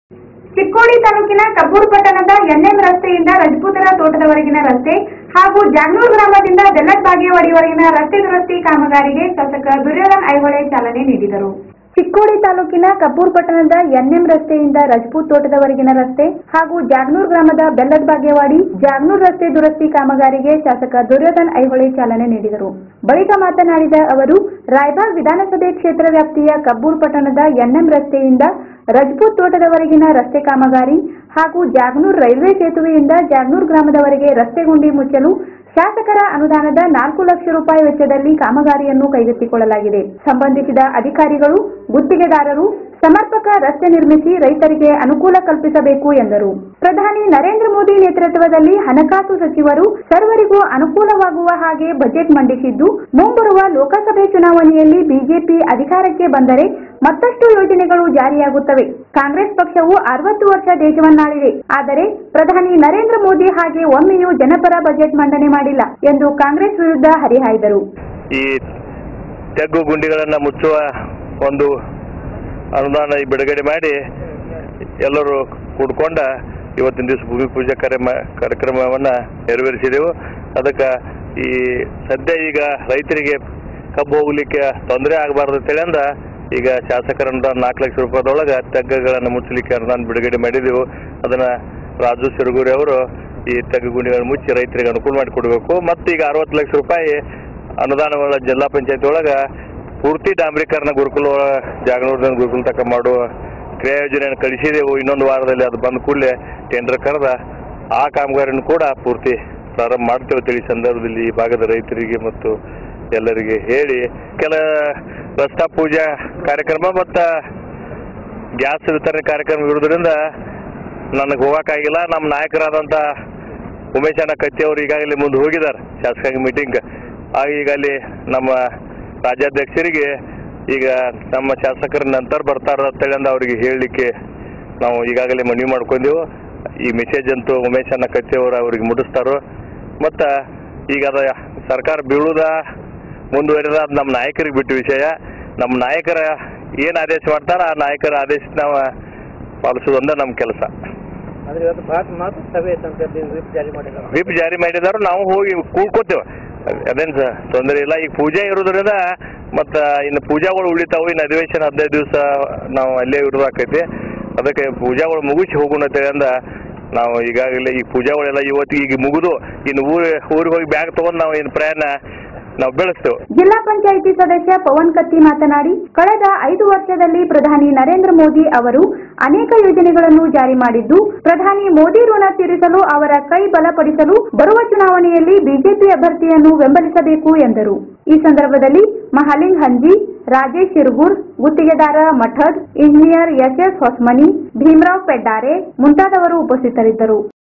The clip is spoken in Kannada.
ಚಿಕ್ಕೋಡಿ ತಾಲೂಕಿನ ಕಬ್ಬೂರ್ ಪಟ್ಟಣದ ಎನ್ಎಂ ರಸ್ತೆಯಿಂದ ರಜಪೂತರ ತೋಟದವರೆಗಿನ ರಸ್ತೆ ಹಾಗೂ ಜಾಗ್ನೂರ್ ಗ್ರಾಮದಿಂದ ಬೆಲ್ಲಟ್ ಬಾಗೇವಾಡಿವರೆಗಿನ ರಸ್ತೆ ದುರಸ್ತಿ ಕಾಮಗಾರಿಗೆ ಶಾಸಕ ದುರ್ಯೋಧನ್ ಐಹೊಳೆ ಚಾಲನೆ ನೀಡಿದರು ಚಿಕ್ಕೋಡಿ ತಾಲೂಕಿನ ಕಬ್ಬೂರ್ ಪಟ್ಟಣದ ಎನ್ಎಂ ರಸ್ತೆಯಿಂದ ರಜಪೂತ್ ತೋಟದವರೆಗಿನ ರಸ್ತೆ ಹಾಗೂ ಜಾಗ್ನೂರ್ ಗ್ರಾಮದ ಬೆಲ್ಲಟ್ ಬಾಗೇವಾಡಿ ಜಾಗ್ನೂರ್ ರಸ್ತೆ ದುರಸ್ತಿ ಕಾಮಗಾರಿಗೆ ಶಾಸಕ ದುರ್ಯೋಧನ್ ಐಹೊಳೆ ಚಾಲನೆ ನೀಡಿದರು ಬಳಿಕ ಮಾತನಾಡಿದ ಅವರು ರಾಯಬಾಗ್ ವಿಧಾನಸಭೆ ಕ್ಷೇತ್ರ ವ್ಯಾಪ್ತಿಯ ಕಬ್ಬೂರ್ ಪಟ್ಟಣದ ಎನ್ಎಂ ರಸ್ತೆಯಿಂದ ರಜಪೂತ್ ತೋಟದವರೆಗಿನ ರಸ್ತೆ ಕಾಮಗಾರಿ ಹಾಗೂ ಜಾಗ್ನೂರ್ ರೈಲ್ವೆ ಸೇತುವೆಯಿಂದ ಜಾಗ್ನೂರ್ ಗ್ರಾಮದವರೆಗೆ ರಸ್ತೆ ಗುಂಡಿ ಮುಚ್ಚಲು ಶಾಸಕರ ಅನುದಾನದ ನಾಲ್ಕು ಲಕ್ಷ ರೂಪಾಯಿ ವೆಚ್ಚದಲ್ಲಿ ಕಾಮಗಾರಿಯನ್ನು ಕೈಗೆತ್ತಿಕೊಳ್ಳಲಾಗಿದೆ ಸಂಬಂಧಿಸಿದ ಅಧಿಕಾರಿಗಳು ಗುತ್ತಿಗೆದಾರರು ಸಮರ್ಪಕ ರಸ್ತೆ ನಿರ್ಮಿಸಿ ರೈತರಿಗೆ ಅನುಕೂಲ ಕಲ್ಪಿಸಬೇಕು ಎಂದರು ಪ್ರಧಾನಿ ನರೇಂದ್ರ ಮೋದಿ ನೇತೃತ್ವದಲ್ಲಿ ಹಣಕಾಸು ಸಚಿವರು ಸರ್ವರಿಗೂ ಅನುಕೂಲವಾಗುವ ಹಾಗೆ ಬಜೆಟ್ ಮಂಡಿಸಿದ್ದು ಮುಂಬರುವ ಲೋಕಸಭೆ ಚುನಾವಣೆಯಲ್ಲಿ ಬಿಜೆಪಿ ಅಧಿಕಾರಕ್ಕೆ ಬಂದರೆ ಮತ್ತಷ್ಟು ಯೋಜನೆಗಳು ಜಾರಿಯಾಗುತ್ತವೆ ಕಾಂಗ್ರೆಸ್ ಪಕ್ಷವು ಅರವತ್ತು ವರ್ಷ ದೇಶವನ್ನಾಳಿದೆ ಆದರೆ ಪ್ರಧಾನಿ ನರೇಂದ್ರ ಮೋದಿ ಹಾಗೆ ಒಮ್ಮೆಯೂ ಜನಪರ ಬಜೆಟ್ ಮಂಡನೆ ಮಾಡಿಲ್ಲ ಎಂದು ಕಾಂಗ್ರೆಸ್ ವಿರುದ್ಧ ಹರಿಹಾಯ್ದರು ಈ ತೆಗ್ಗು ಗುಂಡಿಗಳನ್ನು ಮುಚ್ಚುವ ಒಂದು ಅನುದಾನ ಈ ಬಿಡುಗಡೆ ಮಾಡಿ ಎಲ್ಲರೂ ಕೂಡ್ಕೊಂಡ ಇವತ್ತಿನ ದಿವಸ ಭೂಮಿ ಪೂಜಾ ಕಾರ್ಯಕ್ರಮ ಕಾರ್ಯಕ್ರಮವನ್ನು ನೆರವೇರಿಸಿದೆವು ಅದಕ್ಕೆ ಈ ಸದ್ಯ ಈಗ ರೈತರಿಗೆ ಕಬ್ಬು ಹೋಗ್ಲಿಕ್ಕೆ ತೊಂದರೆ ಆಗಬಾರ್ದು ಅಂತೇಳಿಂದ ಈಗ ಶಾಸಕರ ಅನುದಾನ ನಾಲ್ಕು ಲಕ್ಷ ರೂಪಾಯಿದೊಳಗೆ ತೆಗ್ಗುಗಳನ್ನು ಮುಚ್ಚಲಿಕ್ಕೆ ಅನುದಾನ ಬಿಡುಗಡೆ ಮಾಡಿದೆವು ಅದನ್ನು ರಾಜು ಸಿರುಗೂರಿ ಅವರು ಈ ತೆಗ್ಗು ಗುಂಡಿಗಳನ್ನು ಮುಚ್ಚಿ ರೈತರಿಗೆ ಅನುಕೂಲ ಮಾಡಿಕೊಡ್ಬೇಕು ಮತ್ತು ಈಗ ಅರವತ್ತು ಲಕ್ಷ ರೂಪಾಯಿ ಅನುದಾನಗಳ ಜಿಲ್ಲಾ ಪಂಚಾಯತಿ ಒಳಗೆ ಪೂರ್ತಿ ಡಾಂಬರೀಕರಣ ಗುರುಕುಲ ಒಳ- ಜಾಗನೂರದಿಂದ ಗುರುಕುಲ ತಕ್ಕ ಮಾಡುವ ಕ್ರಿಯಾ ಯೋಜನೆಯನ್ನು ಕಳಿಸಿದೆವು ಇನ್ನೊಂದು ವಾರದಲ್ಲಿ ಅದು ಬಂದ ಕೂಡಲೇ ಟೆಂಡರ್ ಕರೆದ ಆ ಕಾಮಗಾರಿಯನ್ನು ಕೂಡ ಪೂರ್ತಿ ಪ್ರಾರಂಭ ಮಾಡ್ತೇವೆ ತಿಳಿ ಸಂದರ್ಭದಲ್ಲಿ ಈ ಭಾಗದ ರೈತರಿಗೆ ಮತ್ತು ಎಲ್ಲರಿಗೆ ಹೇಳಿ ಕೆಲ ರಸ್ತಾ ಪೂಜಾ ಕಾರ್ಯಕ್ರಮ ಮತ್ತು ಗ್ಯಾಸ್ ವಿತರಣೆ ಕಾರ್ಯಕ್ರಮ ಇರೋದ್ರಿಂದ ನನಗೆ ಹೋಗೋಕ್ಕಾಗಿಲ್ಲ ನಮ್ಮ ನಾಯಕರಾದಂಥ ಉಮೇಶ್ ಅಣ್ಣ ಕತ್ತಿ ಅವರು ಈಗಾಗಲೇ ಮುಂದೆ ಹೋಗಿದ್ದಾರೆ ಶಾಸಕಾಂಗ ಮೀಟಿಂಗ್ ಆಗ ಈಗ ಅಲ್ಲಿ ನಮ್ಮ ರಾಜ್ಯಾಧ್ಯಕ್ಷರಿಗೆ ಈಗ ನಮ್ಮ ಶಾಸಕರ ನಂತರ ಬರ್ತಾರ ಅಂತೇಳಿ ಅಂದ ಅವರಿಗೆ ಹೇಳಲಿಕ್ಕೆ ನಾವು ಈಗಾಗಲೇ ಮನವಿ ಮಾಡ್ಕೊಂಡೆವು ಈ ಮೆಸೇಜ್ ಅಂತೂ ಉಮೇಶ್ ಅಣ್ಣ ಕತ್ತಿ ಅವರು ಅವ್ರಿಗೆ ಮುಟ್ಟಿಸ್ತಾರೋ ಮತ್ತು ಈಗ ಅದ ಸರ್ಕಾರ ಬೀಳುದ ಮುಂದುವರಿದ ಅದು ನಮ್ಮ ನಾಯಕರಿಗೆ ಬಿಟ್ಟು ವಿಷಯ ನಮ್ಮ ನಾಯಕರ ಏನು ಆದೇಶ ಮಾಡ್ತಾರ ಆ ನಾಯಕರ ಆದೇಶ ನಾವು ಪಾಲಿಸೋದೊಂದೇ ನಮ್ಮ ಕೆಲಸ ಆದ್ರೆ ಇವತ್ತು ಭಾಳ ಮಾತು ಸಭೆ ಐತೆ ಅಂತ ಹೇಳಿ ವಿಪ್ ಜಾರಿ ಮಾಡಿದ್ದಾರೆ ವಿಪ್ ಜಾರಿ ಮಾಡಿದಾರು ನಾವು ಹೋಗಿ ಕೂಡ್ಕೋತೇವೆ ಅದೇನು ಸರ್ ತೊಂದರೆ ಇಲ್ಲ ಈಗ ಪೂಜೆ ಇರೋದ್ರಿಂದ ಮತ್ತು ಇನ್ನು ಪೂಜಾಗಳು ಉಳಿತಾವು ಇನ್ನು ಅಧಿವೇಶನ ಹದಿನೈದು ದಿವಸ ನಾವು ಅಲ್ಲೇ ಇರೋದಾಕೈತಿ ಅದಕ್ಕೆ ಪೂಜಾಗಳು ಮುಗಿಸಿ ಹೋಗೋಣ ಅಂತೇಳಿ ಅಂದ ನಾವು ಈಗಾಗಲೇ ಈ ಪೂಜಾಗಳೆಲ್ಲ ಇವತ್ತು ಈಗ ಮುಗಿದು ಇನ್ನು ಊರು ಊರಿಗೆ ಹೋಗಿ ಬ್ಯಾಗ್ ತೊಗೊಂಡು ನಾವು ಇನ್ನು ಪ್ರಯಾಣ ನಾವು ಬೆಳೆಸ್ತೇವೆ ಜಿಲ್ಲಾ ಪಂಚಾಯಿತಿ ಸದಸ್ಯ ಪವನ್ ಕತ್ತಿ ಮಾತನಾಡಿ ಕಳೆದ ಐದು ವರ್ಷದಲ್ಲಿ ಪ್ರಧಾನಿ ನರೇಂದ್ರ ಮೋದಿ ಅವರು ಅನೇಕ ಯೋಜನೆಗಳನ್ನು ಜಾರಿ ಮಾಡಿದ್ದು ಪ್ರಧಾನಿ ಮೋದಿ ಋಣ ತೀರಿಸಲು ಅವರ ಕೈ ಬಲಪಡಿಸಲು ಬರುವ ಚುನಾವಣೆಯಲ್ಲಿ ಬಿಜೆಪಿ ಅಭ್ಯರ್ಥಿಯನ್ನು ಬೆಂಬಲಿಸಬೇಕು ಎಂದರು ಈ ಸಂದರ್ಭದಲ್ಲಿ ಮಹಾಲಿಂಗ್ ಹಂಜಿ ರಾಜೇಶ್ ಶಿರ್ಗೂರ್ ಗುತ್ತಿಗೆದಾರ Mathad engineer S S Hosmani Bhimrao Peddare ಮುಂತಾದವರು ಉಪಸ್ಥಿತರಿದ್ದರು